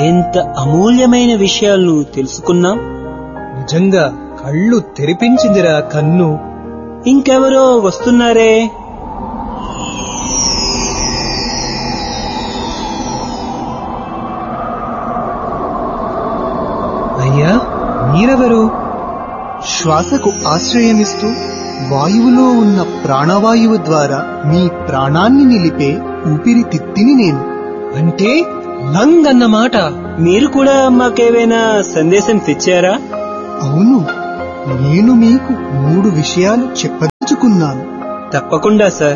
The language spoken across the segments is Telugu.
ఎంత అమూల్యమైన విషయాలు తెలుసుకున్నాం నిజంగా కళ్ళు తెరిపించిందిరా కన్ను ఇంకెవరో వస్తున్నారే అయ్యా మీరెవరు శ్వాసకు ఆశ్రయమిస్తూ వాయువులో ఉన్న ప్రాణవాయువు ద్వారా మీ ప్రాణాన్ని నిలిపే ఊపిరితిత్తిని నేను అంటే లంగ్ అన్నమాట మీరు కూడా మాకేమైనా సందేశం తెచ్చారా అవును నేను మీకు మూడు విషయాలు చెప్పదలుచుకున్నాను తప్పకుండా సార్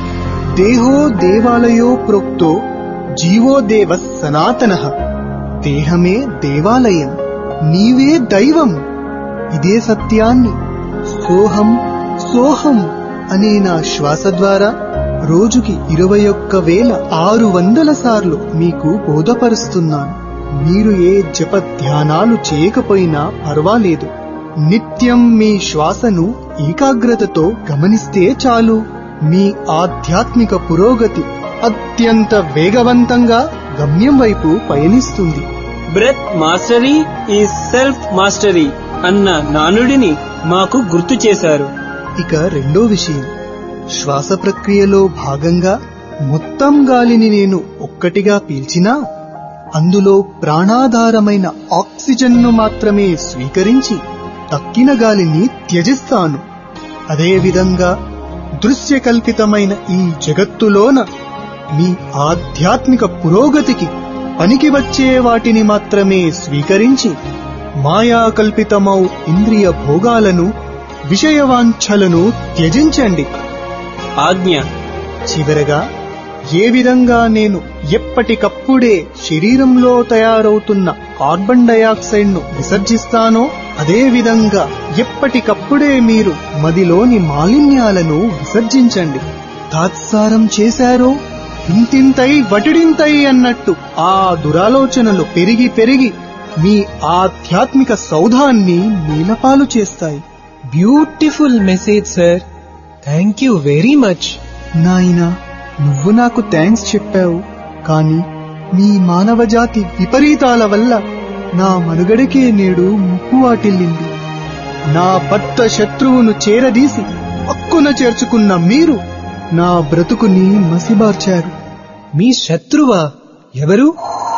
దేహో దేవాలయో ప్రోక్తో జీవో దేవ సనాతన దేహమే దేవాలయం నీవే దైవం ఇదే సత్యాన్ని సోహం సోహం అనే నా శ్వాస ద్వారా రోజుకి ఇరవై ఒక్క వేల ఆరు వందల సార్లు మీకు బోధపరుస్తున్నాను మీరు ఏ జప ధ్యానాలు చేయకపోయినా పర్వాలేదు నిత్యం మీ శ్వాసను ఏకాగ్రతతో గమనిస్తే చాలు మీ ఆధ్యాత్మిక పురోగతి అత్యంత వేగవంతంగా గమ్యం వైపు పయనిస్తుంది బ్రెత్ మాస్టరీ ఈ సెల్ఫ్ మాస్టరీ అన్న నానుడిని మాకు గుర్తు చేశారు ఇక రెండో విషయం శ్వాస ప్రక్రియలో భాగంగా మొత్తం గాలిని నేను ఒక్కటిగా పీల్చినా అందులో ప్రాణాధారమైన ఆక్సిజన్ను మాత్రమే స్వీకరించి తక్కిన గాలిని త్యజిస్తాను అదేవిధంగా దృశ్య కల్పితమైన ఈ జగత్తులోన మీ ఆధ్యాత్మిక పురోగతికి పనికి వచ్చే వాటిని మాత్రమే స్వీకరించి మాయా కల్పితమౌ ఇంద్రియ భోగాలను విషయవాంఛలను త్యజించండి ఆజ్ఞ చివరగా ఏ విధంగా నేను ఎప్పటికప్పుడే శరీరంలో తయారవుతున్న కార్బన్ డయాక్సైడ్ ను విసర్జిస్తానో అదే విధంగా ఎప్పటికప్పుడే మీరు మదిలోని మాలిన్యాలను విసర్జించండి తాత్సారం చేశారో ఇంతింతై వటిడింతై అన్నట్టు ఆ దురాలోచనలు పెరిగి పెరిగి మీ ఆధ్యాత్మిక సౌధాన్ని నీలపాలు చేస్తాయి beautiful message sir thank you very much నాయనా నువ్వు నాకు థ్యాంక్స్ చెప్పావు కానీ మీ మానవజాతి విపరీతాల వల్ల నా మనుగడకే నేడు ముప్పు వాటిల్లింది నా భర్త శత్రువును చేరదీసి పక్కున చేర్చుకున్న మీరు నా బ్రతుకుని మసిబార్చారు మీ శత్రువా ఎవరు